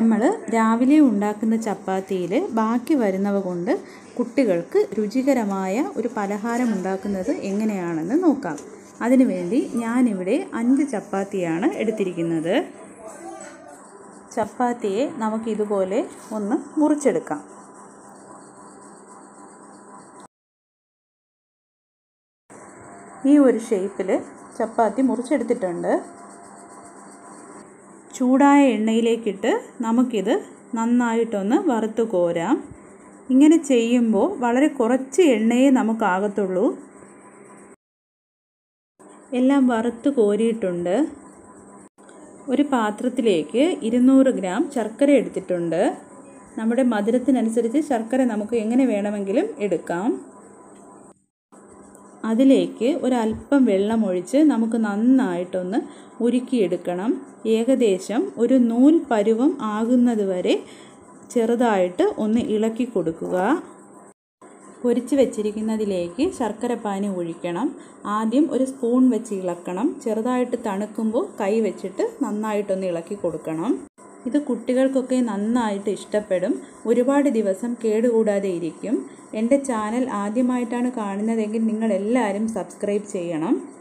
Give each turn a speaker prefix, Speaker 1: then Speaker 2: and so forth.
Speaker 1: നമ്മൾ രാവിലെ ഉണ്ടാക്കുന്ന ചപ്പാത്തിയിൽ ബാക്കി വരുന്നവ കൊണ്ട് കുട്ടികൾക്ക് രുചികരമായ ഒരു പലഹാരം ഉണ്ടാക്കുന്നത് എങ്ങനെയാണെന്ന് നോക്കാം അതിനുവേണ്ടി ഞാനിവിടെ അഞ്ച് ചപ്പാത്തിയാണ് എടുത്തിരിക്കുന്നത് ചപ്പാത്തിയെ നമുക്കിതുപോലെ ഒന്ന് മുറിച്ചെടുക്കാം ഈ ഒരു ഷേപ്പിൽ ചപ്പാത്തി മുറിച്ചെടുത്തിട്ടുണ്ട് ചൂടായ എണ്ണയിലേക്കിട്ട് നമുക്കിത് നന്നായിട്ടൊന്ന് വറുത്ത് കോരാം ഇങ്ങനെ ചെയ്യുമ്പോൾ വളരെ കുറച്ച് എണ്ണയെ നമുക്കാകത്തുള്ളൂ എല്ലാം വറുത്ത് കോരിയിട്ടുണ്ട് ഒരു പാത്രത്തിലേക്ക് ഇരുന്നൂറ് ഗ്രാം ശർക്കര എടുത്തിട്ടുണ്ട് നമ്മുടെ മധുരത്തിനനുസരിച്ച് ശർക്കര നമുക്ക് എങ്ങനെ വേണമെങ്കിലും എടുക്കാം അതിലേക്ക് ഒരല്പം വെള്ളമൊഴിച്ച് നമുക്ക് നന്നായിട്ടൊന്ന് ഉരുക്കിയെടുക്കണം ഏകദേശം ഒരു നൂൽ പരുവം ആകുന്നത് വരെ ചെറുതായിട്ട് ഒന്ന് ഇളക്കി കൊടുക്കുക പൊരിച്ച് വെച്ചിരിക്കുന്നതിലേക്ക് ശർക്കരപ്പാനി ഒഴിക്കണം ആദ്യം ഒരു സ്പൂൺ വെച്ച് ഇളക്കണം ചെറുതായിട്ട് തണുക്കുമ്പോൾ കൈ വെച്ചിട്ട് നന്നായിട്ടൊന്ന് ഇളക്കി കൊടുക്കണം ഇത് കുട്ടികൾക്കൊക്കെ നന്നായിട്ട് ഇഷ്ടപ്പെടും ഒരുപാട് ദിവസം കേടുകൂടാതെ ഇരിക്കും എൻ്റെ ചാനൽ ആദ്യമായിട്ടാണ് കാണുന്നതെങ്കിൽ നിങ്ങൾ എല്ലാവരും സബ്സ്ക്രൈബ് ചെയ്യണം